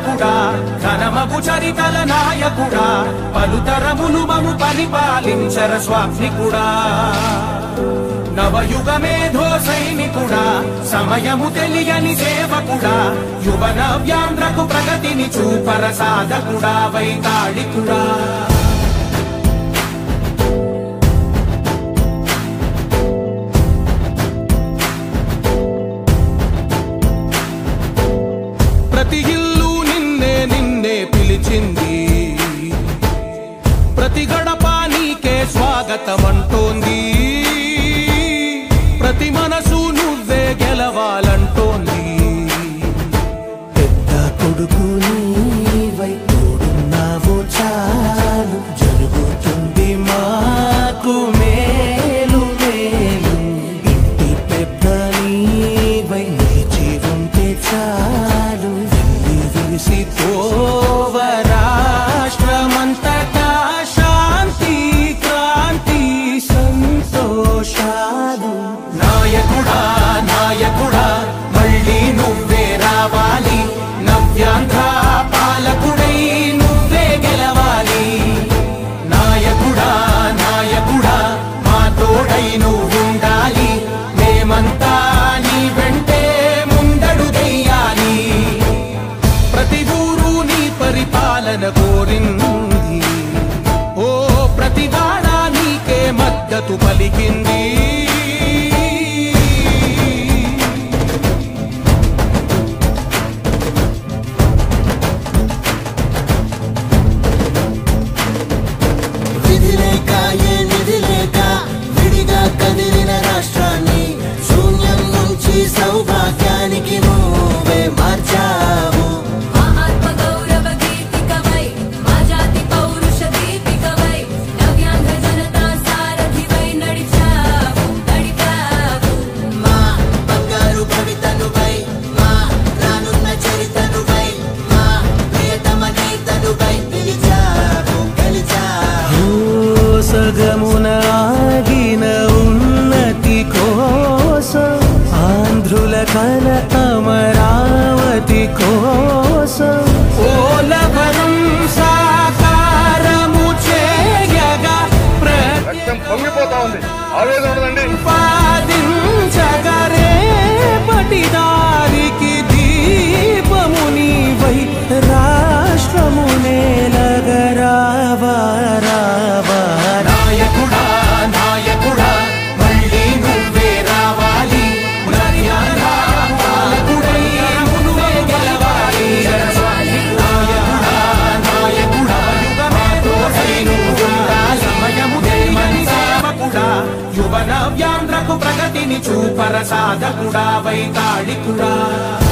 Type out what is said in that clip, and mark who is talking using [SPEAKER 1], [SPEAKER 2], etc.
[SPEAKER 1] పాలకుడా ఘనమగు చరితల నాయకుడా పలుతరములు మము పరిపాలించర స్వామికుడా నవయుగ మేధో సైనికుడా సమయము తెలియని సేవకుడా యువ నవ్యాంధ్రకు ప్రగతిని చూపర సాధకుడా వైతాళికుడా ప్రతి ఇల్లు నిన్నే నిన్నే పిలిచింది ప్రతి గడప నీకే స్వాగతం అంటోంది ప్రతి మనసు నువ్వే గెలవాలంటోంది
[SPEAKER 2] పెద్ద కొడుకు నీవై తోడున్నావు చాలు జరుగుతుంది మాకు మేలు మేలు ఇంటి పెద్ద నీవై నిలిచి ఉంటే చాలు వెళ్ళి విరిసి
[SPEAKER 1] ఓవ రాష్ట్రమంతటా శాంతి క్రాంతి
[SPEAKER 2] సంతోషాలు
[SPEAKER 1] నాయకుడా నాయకుడా మళ్ళీ నువ్వే రావాలి నవ్యాంధ్ర పాలకుడై నువ్వే గెలవాలి నాయకుడా నాయకుడా మా తోడై నువ్వుండాలి మేమంతా నీ వెంటే ముందడుగెయ్యాలి ప్రతి ఊరు నీ పరిపాలన కోరింది ఓ ప్రతివాడ నీకే మద్దతు పలికింది
[SPEAKER 2] విధి లేక ఏ నిధి లేక విడిగా కదిలిన రాష్ట్రాన్ని శూన్యం నుంచి సౌభాగ్యానికి నువ్వే మార్చావు
[SPEAKER 3] ఆత్మగౌరవ గీతికవై మా జాతి పౌరుష దీపికవై నవ్యాంధ్ర జనతా సారథివై నడిచావు నడిపావు
[SPEAKER 2] మా బంగారు భవితనువై మా రానున్న చరితనువై మా ప్రియతమ నేతనువై పిలిచావు గెలిచావు సగమున ఆగిన ఉన్నతి కోసం ఆంధ్రుల కల అమరావతి కోసం
[SPEAKER 1] ఓలవరం సాకారము చేయగా
[SPEAKER 4] రక్తం పొంగిపోతా ఉంది ఆవేదన ఉండదండి
[SPEAKER 1] ప్రతిపాదించగరే పటిదారికి దీపము నీవై
[SPEAKER 2] రాష్ట్రము నేలగరావా రావా
[SPEAKER 1] నాయకుడా నాయకుడా మళ్ళీ నువ్వే రావాలి నర్యాల పాలకుడై నువ్వే గెలవాలి నాయకుడా నాయకుడా యుగమే తోడై నువ్వుండాలి. సమయము తెలియని సేవకుడా యువ నవ్యాంధ్రకు ప్రగతిని చూపర సాధకుడా వైతాళికుడా